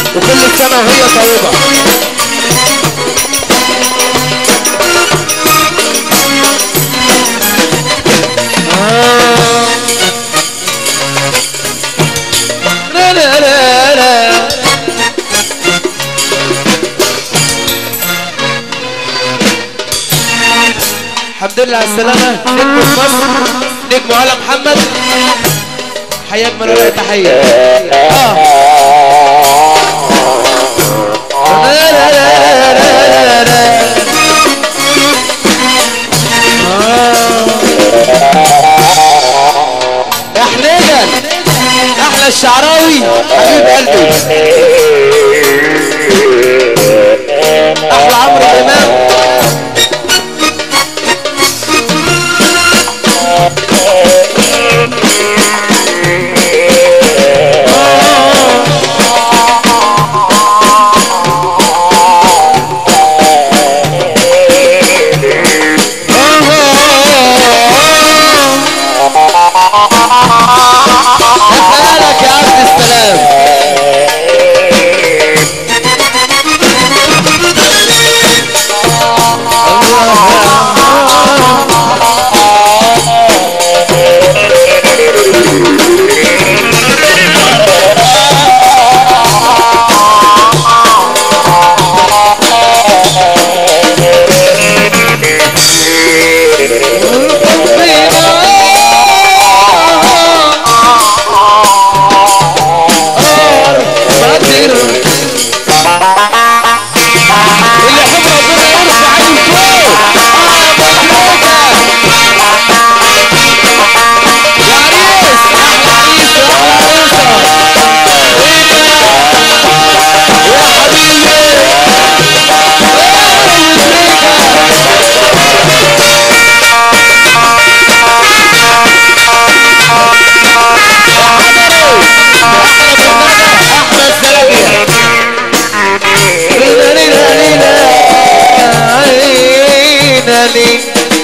وكل سنة وهي طيبة آه. لا لا لا لا الحمد لله على السلامة نجم في مصر نجم على محمد حياك من وراء تحية آه. لا لا لا لا لا لا. آه. يا حنينة احلى الشعراوي حبيب قلبي احلى عمرو امام مالك يا عبد السلام فاكر اللي يحب ربنا يرفع عينه فوق يا عريس احلى عريس واحلى عروسه يا حبيبي احمد سلامي لينا لينا لينا لينا لينا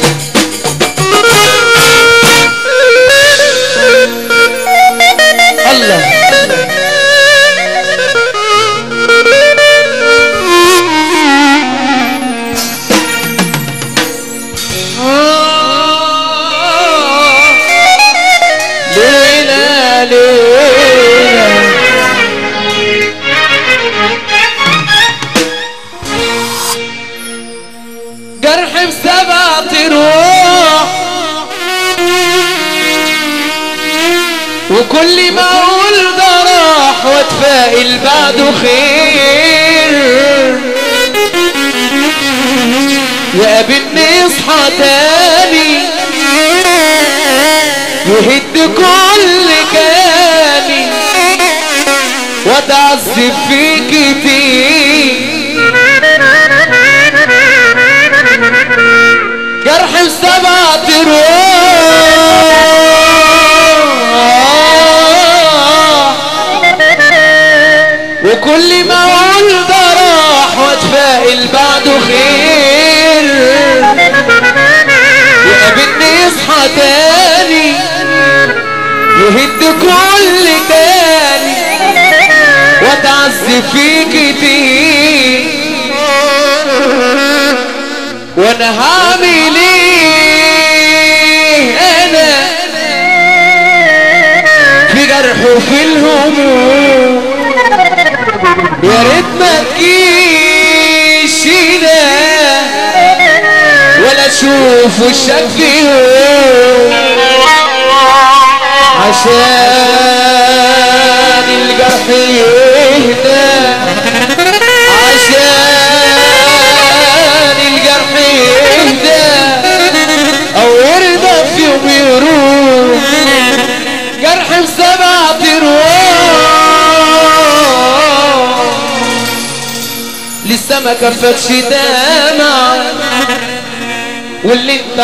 الله لينا لينا جرح بسبعة روح وكل ما اقول ده راح واتفائل بعده خير يقابلني يصحى تاني يهد كل كاني واتعذب فيه كتير جرح بسبعة روح وكل ما اقول ده راح واتفائل بعده خير يقابلني يصحى تاني يهد كل تاني واتعذب فيه كتير وانا هعمل ايه انا في جرح وفي الهموم يا ريت ما تجيش هنا ولا اشوف وشك في يوم عشان الجرح يهدى عشان الجرح يهدى او يرضى في يوم يروح جرح بسبعة روح لسه ما كفتش دمع واللي انت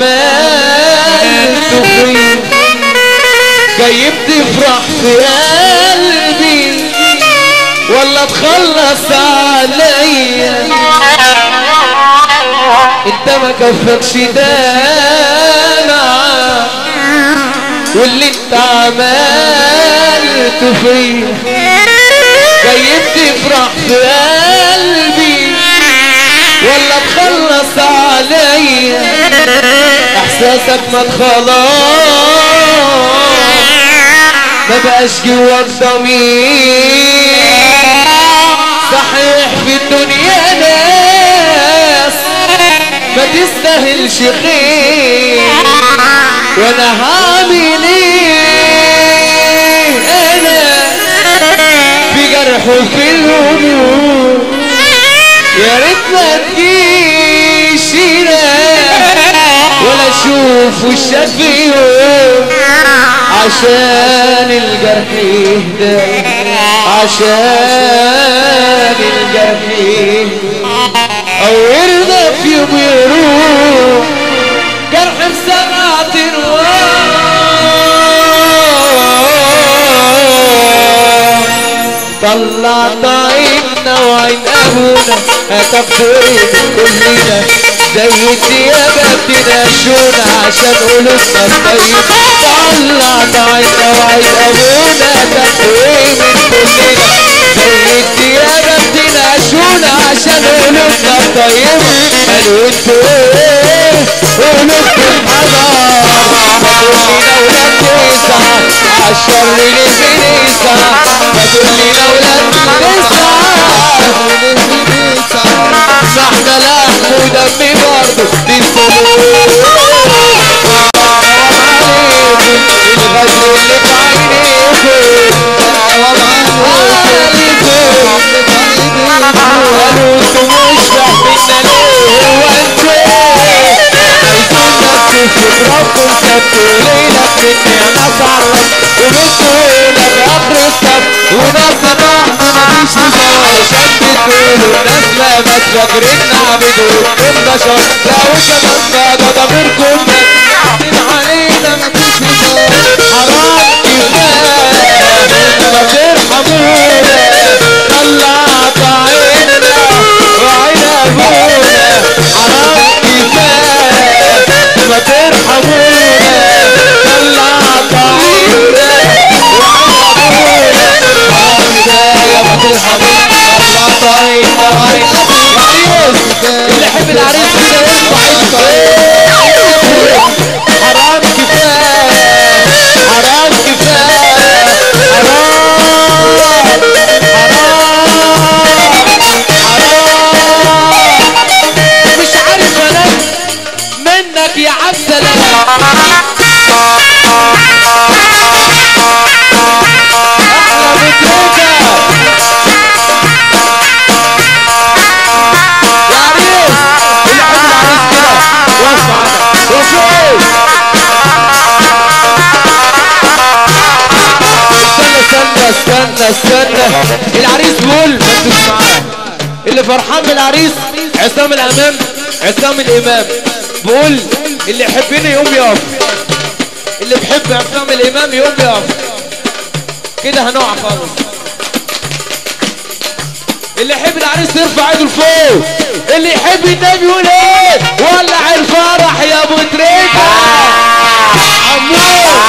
عملته فيه جاي بتفرح في قلبي ولا تخلص عليا انت ما كفكش دمع واللي انت عملته فيه جاي بتفرح بيا احساسك مات خلاص ما بقاش جواك ضمير صحيح في الدنيا ناس ما تستاهلش خير وانا هعمل ايه انا في جرح وفي الهموم يا ريت ما تجيش هنا ولا اشوف وشك في يوم عشان الجرح يهدى عشان الجرح يهدى او يرضى في يوم يروح جرح بسبعة ارواح طلعت عيننا وعين ابونا هتقدري كلنا زي الديابة بتنشونا عشان قلوبنا الطيب طلعت عيننا وعين ابونا هتقدري كلنا زي الديابة بتنشونا عشان قلوبنا الطيب قالوا انتوا ايه قلوبكم حمار فقولنا ولاد تسعة عالشر اللي بنسعى فقولنا ولاد تسعة ما احنا لحم ودم برضه دي الفلوس الغدر اللي في عينيكم قالوا انتوا مش فاهميننا ليه هو انتوا عايزين نفسي ربكم سبتوا ليلة مني انا صعرف وبتقولوا في اخر الصف وناس نحن مفيش نزار عشان بتقولوا الناس لا ما تفكرنا عبيد وانتم بشر لا وكمان ده ضميركم مكتوب علينا مفيش نزار حرام كفايه ما ترحمونا طلعت عيننا وعين ابونا حرام كفايه ما ترحمونا طلعت عيننا وعين ابونا حرام كفايه ما ترحمونا طلعت عيننا وعين العريس اللي يحب العريس كده يرفع ايده حرام كفايه حرام كفايه حرام حرام مش عارف انام منك يا عسلام احلى مدركه يا عريس اللي يحب العريس كده وقف معانا وشوف استنى استنى استنى استنى العريس بيقول ما انتوش معاه اللي فرحان بالعريس عصام الامام عصام الامام بيقول اللي يحبني يقوم يقف اللي بيحب عصام الامام يقوم يقف كده هنقع خالص اللي يحب العريس يرفع ايده لفوق اللي يحب النبي يقول ايه ولع الفرح يا ابو تريكه عمور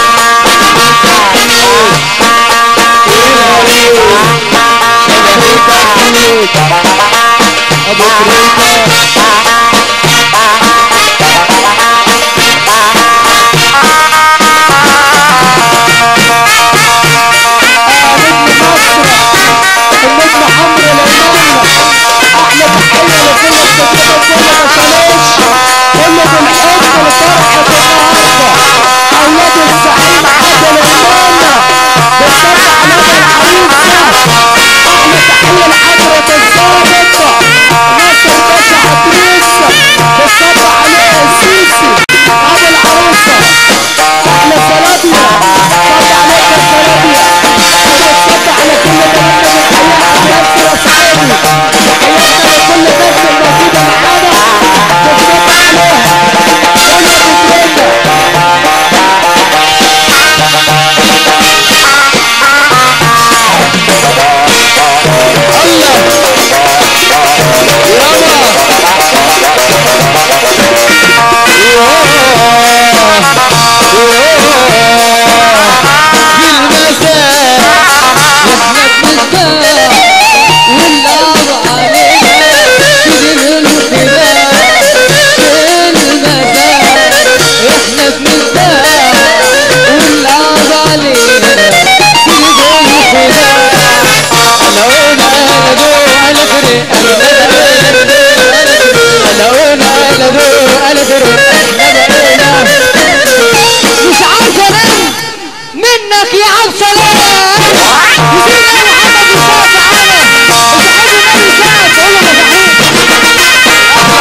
ابو تريكه النجم حمر الإمام أحلى تحية لكل الصديقة كل ما شالوش كل بالحب لفرحة النهاردة أولاد الزعيم عادل إمامنا بالصبر على العريسة أحلى تحية لحضرة الظابط ناصر باشا مش عارفه انام منك يا عبد سلام نسينا يا محمد الساعه تعالى صاحب النبي ساعه تقول له مفاهيم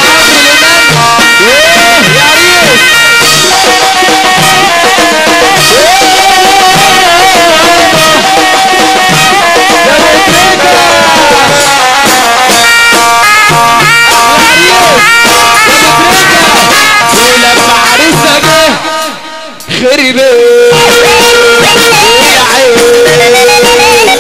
ولما عريسها جه خرب يا عين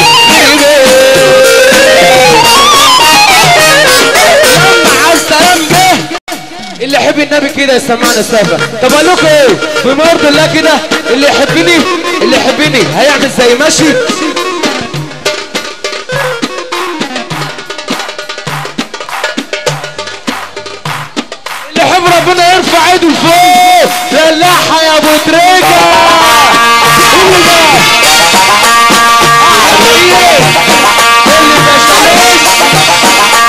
لما على السلام جه اللي يحب النبي كده يسمعنا السفة طب اقول لكم ايه في مرض الله كده اللي يحبني اللي يحبني هيعمل زي ماشي اللي يحب ربنا يرفع ايده لفوق فلاحة يا ابو تريكة اللي ده عريس اللي ما اشتريش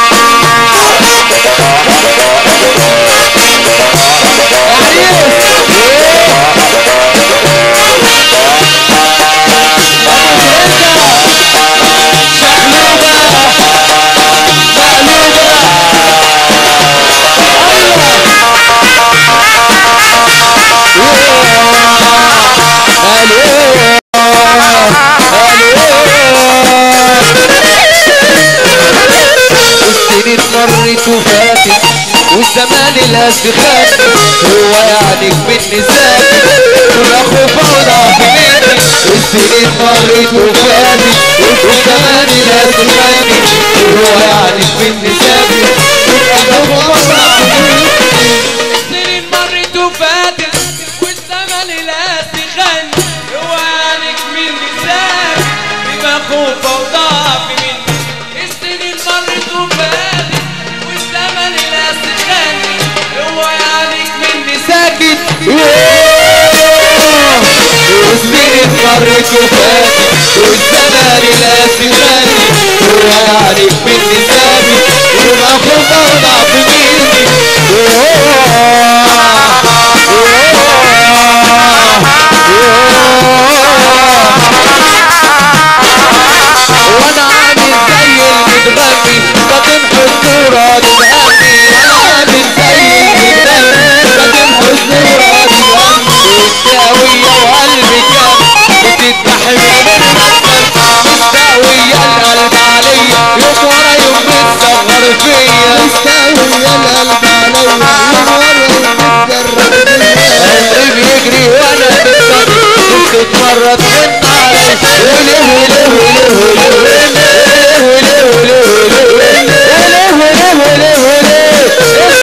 السنين مرت وفاتت والزمان الاسخان هو يعني من ساكت كل خوف وضعف مني السنين مرت وفاتت والزمان الاسخان هو يعني من ساكت كل خوف وضعف مني سنين مرت وفاتت والزمن القاسي خان هو عنك من نسان بما خوف وضعف مني السنين مرت وفاتت والزمن القاسي خان هو عنك من نسان ساكت والسنين مرت وفاتت والزمان الاسخان هو يعني من ساكت وما خوف وضعف مني وانا عامل زي المتغني بتمحو الصورة تتهني انا عامل زي المتغني بتمحو الصورة تتهني مستاوية وقلبي كان بتذبح من المنزل مستاوية القلب عليا يوم ورا يوم بتصغر فيا مستوي القلب عليا يوم ورا يوم بتجرب فيا قلبي بيجري وانا بتصغر بتتمرد